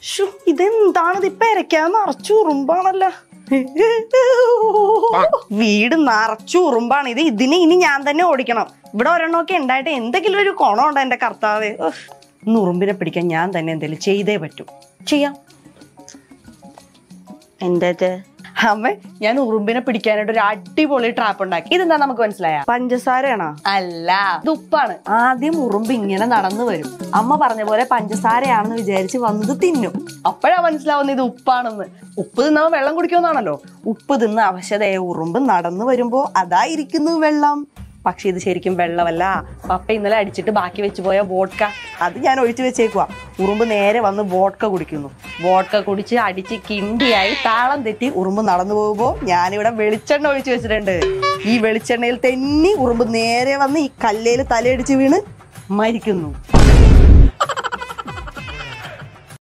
ശ്ശോ, ഇതെന്താണിത് ഇപ്പൊ ഇരയ്ക്കാൻ നിറച്ചു ഉറുമ്പാണല്ലോ വീട് നിറച്ചു ഉറുമ്പാണ് ഇത് ഇതിനെ ഇനി ഞാൻ തന്നെ ഓടിക്കണം ഇവിടെ ഒരെണ്ണമൊക്കെ ഉണ്ടായിട്ട് എന്തെങ്കിലും ഒരു കുണമുണ്ടോ എന്റെ കർത്താവ് ഉഫ്. ഇന്ന് ഉറുമ്പിനെ പിടിക്കാൻ ഞാൻ തന്നെ എന്തെങ്കിലും ചെയ്തേ പറ്റൂ ചെയ്യാം എന്തത് അമ്മ ഞാൻ ഉറുമ്പിനെ പിടിക്കാനായിട്ട് ഒരു അടിപൊളി ട്രാപ്പ് ഉണ്ടാക്കി ഇതെന്താ നമുക്ക് മനസ്സിലായ പഞ്ചസാരയാണോ അല്ല ഇത് ഉപ്പാണ് ആദ്യം ഉറുമ്പ് ഇങ്ങനെ നടന്നു വരും അമ്മ പറഞ്ഞ പോലെ പഞ്ചസാരയാണെന്ന് വിചാരിച്ച് വന്നത് തിന്നും അപ്പോഴാ മനസ്സിലാവുന്നത് ഇത് ഉപ്പാണെന്ന് ഉപ്പ് തിന്നാ വെള്ളം കുടിക്കുമെന്നാണല്ലോ ഉപ്പ് തിന്ന് അവശതയെ ഉറുമ്പ് നടന്നു വരുമ്പോ അതായിരിക്കുന്നു വെള്ളം പക്ഷെ ഇത് ശരിക്കും വെള്ളമല്ല പപ്പ ഇന്നലെ അടിച്ചിട്ട് ബാക്കി വെച്ച് പോയ വോഡ്ക അത് ഞാൻ ഒഴിച്ചു വെച്ചേക്കുവാ ഉറുമ്പ് നേരെ വന്ന് വോഡ്ക കുടിക്കുന്നു വോഡ്ക കുടിച്ച് അടിച്ച് കിണ്ടിയായി താളം തെറ്റി ഉറുമ്പ് നടന്നു പോകുമ്പോൾ ഞാനിവിടെ വെളിച്ചെണ്ണ ഒഴിച്ചു വെച്ചിട്ടുണ്ട് ഈ വെളിച്ചെണ്ണയിൽ തെന്നി ഉറുമ്പ് നേരെ വന്ന് ഈ കല്ലേല് തലയടിച്ച് വീണ് മരിക്കുന്നു